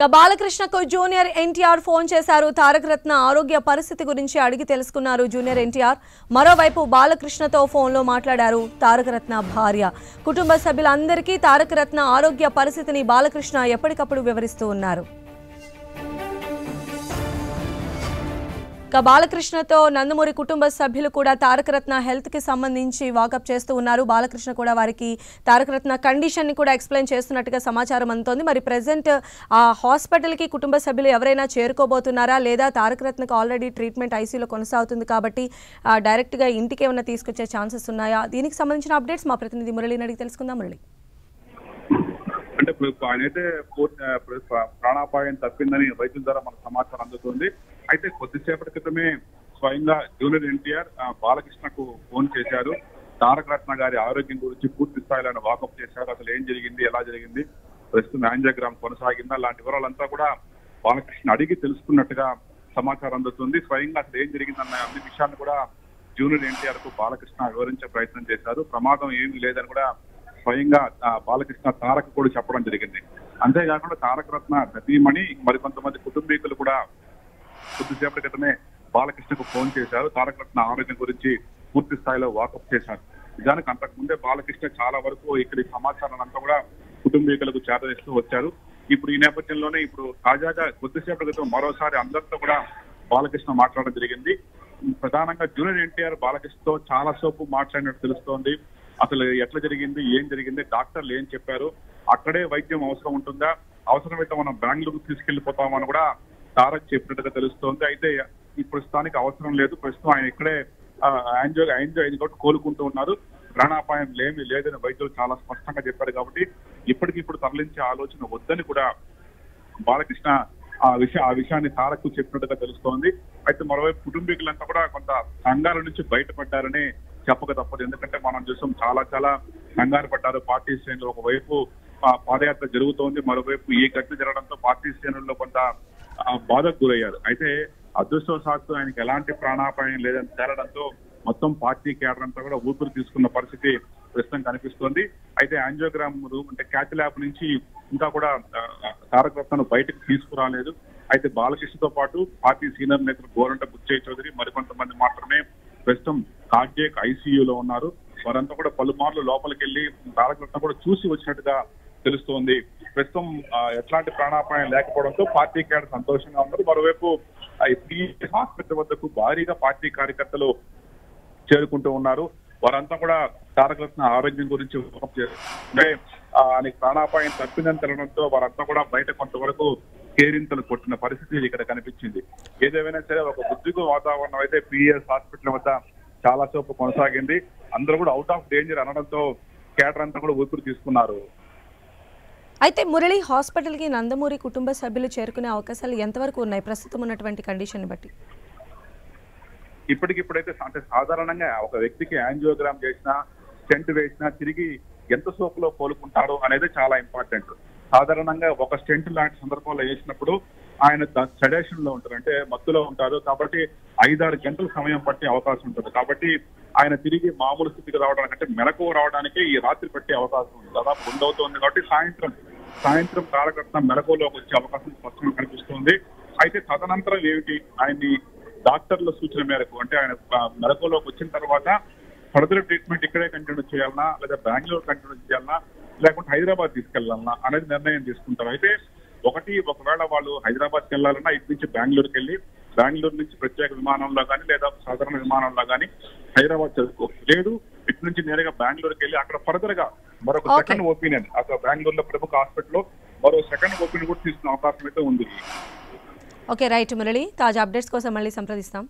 ఇక బాలకృష్ణకు junior NTR phone చేశారు తారక రత్న ఆరోగ్య పరిస్థితి గురించి అడిగి తెలుసుకున్నారు జూనియర్ ఎన్టీఆర్ మరోవైపు బాలకృష్ణతో ఫోన్లో మాట్లాడారు తారక రత్న భార్య కుటుంబ సభ్యులందరికీ తారక రత్న ఆరోగ్య పరిస్థితిని బాలకృష్ణ ఎప్పటికప్పుడు వివరిస్తూ ఉన్నారు ఇక బాలకృష్ణతో నందమూరి కుటుంబ సభ్యులు కూడా తారకరత్న హెల్త్ కి సంబంధించి వాకప్ చేస్తూ ఉన్నారు బాలకృష్ణ కూడా వారికి తారకరత్న కండిషన్ ని కూడా ఎక్స్ప్లెయిన్ చేస్తున్నట్టుగా సమాచారం అందుతోంది మరి ప్రెసెంట్ ఆ హాస్పిటల్ కి కుటుంబ సభ్యులు ఎవరైనా చేరుకోబోతున్నారా లేదా తారకరత్నకు ఆల్రెడీ ట్రీట్మెంట్ ఐసీయూలో కొనసాగుతుంది కాబట్టి ఆ, డైరెక్ట్ గా ఇంటికి ఏమైనా తీసుకొచ్చే ఛాన్సెస్ ఉన్నాయా దీనికి సంబంధించిన అప్డేట్స్ మా ప్రతినిధి మురళిని అడిగి తెలుసుకుందాం మురళి అంటే ఇప్పుడు ఆయన అయితే పూర్తి ఆ, ప్ర- ప్ర- ప్రాణాపాయం తప్పిందని వైద్యుల ద్వారా మనకు సమాచారం అందుతుంది అయితే కొద్దిసేపటి క్రితమే స్వయంగా జూనియర్ ఎన్టీఆర్ ఆ, బాలకృష్ణకు ఫోన్ చేశారు తారక రత్న గారి ఆరోగ్యం గురించి పూర్తి స్థాయిలో ఆయన వాకప్ చేశారు అసలు ఏం జరిగింది ఎలా జరిగింది ప్రస్తుతం యాంజియోగ్రామ్ కొనసాగిందా లాంటి వివరాలంతా కూడా బాలకృష్ణ అడిగి తెలుసుకున్నట్టుగా సమాచారం అందుతుంది స్వయంగా అసలు ఏం జరిగిందన్న అన్ని విషయాన్ని కూడా జూనియర్ ఎన్టీఆర్ కు బాలకృష్ణ వివరించే ప్రయత్నం చేశారు ప్రమాదం ఏమీ లేదని కూడా స్వయంగా ఆ, బాలకృష్ణ తారక్ కూడా చెప్పడం జరిగింది అంతేకాకుండా తారక రత్న సతీమణి మరికొంతమంది కుటుంబీకులు కూడా కొద్దిసేపటి క్రితమే బాలకృష్ణకు ఫోన్ చేశారు తారక రత్న ఆరోగ్యం గురించి పూర్తి స్థాయిలో వాకప్ చేశారు నిజానికి అంతకు ముందే బాలకృష్ణ చాలా వరకు ఇక్కడి సమాచారం అంతా కూడా కుటుంబీకులకు చేరవేస్తూ వచ్చారు ఇప్పుడు ఈ నేపథ్యంలోనే ఇప్పుడు తాజాగా కొద్దిసేపటి క్రితం మరోసారి అందరితో కూడా బాలకృష్ణ మాట్లాడడం జరిగింది ప్రధానంగా జూనియర్ ఎన్టీఆర్ బాలకృష్ణతో చాలా సేపు మాట్లాడినట్టు తెలుస్తోంది అసలు ఎట్లా జరిగింది ఏం జరిగింది డాక్టర్లు ఏం చెప్పారు అక్కడే వైద్యం అవసరం ఉంటుందా అవసరమైతే మనం బెంగళూరు తీసుకెళ్లిపోతామని కూడా తారక్ చెప్పినట్టుగా తెలుస్తోంది అయితే ఈ ప్రస్తుతానికి అవసరం లేదు ప్రస్తుతం ఆయన ఇక్కడే యాంజో యాంజో అయిన కాబట్టి కోలుకుంటూ ఉన్నారు ప్రాణాపాయం లేమి లేదని వైద్యులు చాలా స్పష్టంగా చెప్పారు కాబట్టి ఇప్పటికిప్పుడు తరలించే ఆలోచన వద్దని కూడా బాలకృష్ణ ఆ విషయ ఆ విషయాన్ని తారకు చెప్పినట్టుగా తెలుస్తోంది అయితే మరోవైపు కుటుంబీకులంతా కూడా కొంత సంఘాల నుంచి బయటపడ్డారని చెప్పక తప్పదు ఎందుకంటే మనం చూసాం చాలా చాలా కంగారు పడ్డారు పార్టీ శ్రేణులు ఒకవైపు ఆ, పాదయాత్ర జరుగుతోంది మరోవైపు ఈ ఘటన జరగడంతో పార్టీ శ్రేణుల్లో కొంత ఆ, బాధకు గురయ్యారు అయితే అదృష్టవశాత్తు ఆయనకి ఎలాంటి ప్రాణాపాయం లేదని తేలడంతో మొత్తం పార్టీ కేడర్ అంతా కూడా ఊపిరి తీసుకున్న పరిస్థితి ప్రస్తుతం కనిపిస్తోంది అయితే యాంజియోగ్రామ్ రూమ్ అంటే క్యాచ్ ల్యాబ్ నుంచి ఇంకా కూడా ఆ, తారక రత్నను బయటకు తీసుకురాలేదు అయితే బాలకృష్ణతో పాటు పార్టీ సీనియర్ నేతలు గోరంట బుచ్చయ్య చౌదరి మరికొంతమంది మాత్రమే ప్రస్తుతం కార్డియక్ ఐసీయూలో ఉన్నారు వారంతా కూడా పలుమార్లు లోపలికి వెళ్ళి తారక రత్న కూడా చూసి వచ్చినట్టుగా తెలుస్తోంది ప్రస్తుతం ఆ, ఎట్లాంటి ప్రాణాపాయం లేకపోవడంతో పార్టీ కేడర్ సంతోషంగా ఉన్నారు మరోవైపు ఆ, ఈ PES హాస్పిటల్ వద్దకు భారీగా పార్టీ కార్యకర్తలు చేరుకుంటూ ఉన్నారు వారంతా కూడా తారక రత్న ఆరోగ్యం గురించి వాకప్ చేస్తారు. అంటే ఆ, ఆయనకి ప్రాణాపాయం తప్పిందని తెలడంతో వారంతా కూడా బయట కొంతవరకు కేరింతలు కొట్టిన పరిస్థితి ఇక్కడ కనిపించింది ఏదేమైనా సరే ఒక బుద్ధిగు వాతావరణం అయితే పిఎస్ హాస్పిటల్ వద్ద చాలా సేపు కొనసాగింది అందరూ కూడా అవుట్ ఆఫ్ డేంజర్ అనడంతో కేటర్ అంతా కూడా ఊపిరి తీసుకున్నారు అయితే మురళి హాస్పిటల్కి నందమూరి కుటుంబ సభ్యులు చేరుకునే అవకాశాలు ఎంతవరకు ఉన్నాయి ప్రస్తుతం ఉన్నటువంటి కండిషన్ బట్టి ఇప్పటికిప్పుడైతే అంటే సాధారణంగా ఒక వ్యక్తికి యాంజియోగ్రామ్ చేసినా స్టెంట్ వేసినా తిరిగి ఎంత సోపులో కోలుకుంటాడో అనేది చాలా ఇంపార్టెంట్ సాధారణంగా ఒక స్టెంట్ లాంటి సందర్భంలో వేసినప్పుడు ఆయన సెడేషన్ లో ఉంటారు అంటే మత్తులో ఉంటారు కాబట్టి ఐదారు గంటల సమయం పట్టే అవకాశం ఉంటుంది కాబట్టి ఆయన తిరిగి మామూలు స్థితికి రావడానికి అంటే మెలకు రావడానికి ఈ రాత్రి పట్టే అవకాశం ఉంది దాదాపు రెండు అవుతుంది కాబట్టి సాయంత్రం సాయంత్రం తారకరత్న మెలకువలోకి వచ్చే అవకాశం స్పష్టంగా కనిపిస్తుంది అయితే తదనంతరం ఏమిటి ఆయన్ని డాక్టర్ల సూచన మేరకు అంటే ఆయన ఆ, మెలకువలోకి వచ్చిన తర్వాత ఫర్దర్ ట్రీట్మెంట్ ఇక్కడే కంటిన్యూ చేయాలన్నా లేదా బెంగళూరు కంటిన్యూ చేయాలన్నా లేకుంటే హైదరాబాద్ తీసుకెళ్లాలన్నా అనేది నిర్ణయం తీసుకుంటారు అయితే ఒకటి ఒకవేళ వాళ్ళు హైదరాబాద్కి వెళ్ళాలన్నా ఇటు నుంచి బెంగళూరుకి వెళ్ళి బెంగళూరు నుంచి ప్రత్యేక విమానంలో కానీ లేదా సాధారణ విమానంలో కానీ హైదరాబాద్ చదువుకోవచ్చు లేదు ఇటు నుంచి నేరుగా బెంగళూరుకి వెళ్ళి అక్కడ ఫర్దర్ గా మరొక Okay. సెకండ్ ఒపీనియన్ అక్కడ బెంగళూరులో ప్రముఖ హాస్పిటల్లో మరో సెకండ్ ఒపీనియన్ కూడా తీసుకునే అవకాశం అయితే ఉంది ఓకే రైట్ మురళి తాజా అప్డేట్స్ కోసం మళ్ళీ సంప్రదిస్తాం